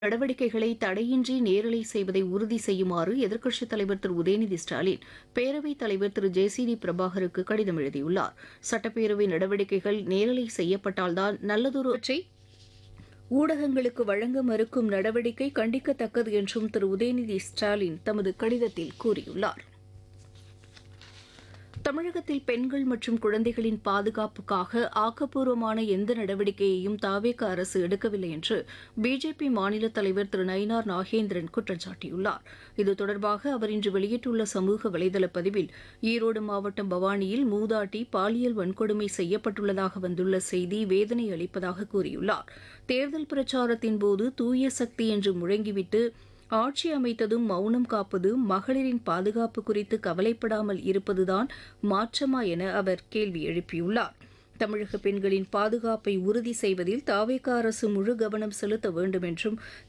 நடவடிக்கைகளை தடையின்றி நேரலை செய்வதை உறுதி செய்யுமாறு எதிர்க்கட்சித் தலைவர் திரு உதயநிதி ஸ்டாலின் பேரவைத் தலைவர் திரு ஜே சி டி பிரபாகருக்கு கடிதம் எழுதியுள்ளார் சட்டப்பேரவை நடவடிக்கைகள் நேரலை செய்யப்பட்டால்தான் நல்லதொரு ஊடகங்களுக்கு வழங்க மறுக்கும் நடவடிக்கை கண்டிக்கத்தக்கது என்றும் திரு உதயநிதி ஸ்டாலின் தமது கடிதத்தில் கூறியுள்ளார் தமிழகத்தில் பெண்கள் மற்றும் குழந்தைகளின் பாதுகாப்புக்காக ஆக்கப்பூர்வமான எந்த நடவடிக்கையையும் தாவேக அரசு எடுக்கவில்லை என்று பிஜேபி மாநில தலைவர் திரு நயினார் நாகேந்திரன் குற்றம் சாட்டியுள்ளார் இது தொடர்பாக அவர் இன்று வெளியிட்டுள்ள சமூக வலைதள பதிவில் ஈரோடு மாவட்டம் பவானியில் மூதாட்டி பாலியல் வன்கொடுமை செய்யப்பட்டுள்ளதாக வந்துள்ள செய்தி வேதனை அளிப்பதாக கூறியுள்ளார் தேர்தல் பிரச்சாரத்தின் போது தூய சக்தி என்று முழங்கிவிட்டு ஆட்சி அமைத்ததும் மௌனம் காப்பது மகளிரின் பாதுகாப்பு குறித்து கவலைப்படாமல் இருப்பதுதான் மாற்றமா என அவர் கேள்வி எழுப்பியுள்ளார் தமிழக பெண்களின் பாதுகாப்பை உறுதி செய்வதில் தாவேக அரசு முழு கவனம் செலுத்த வேண்டும் என்றும்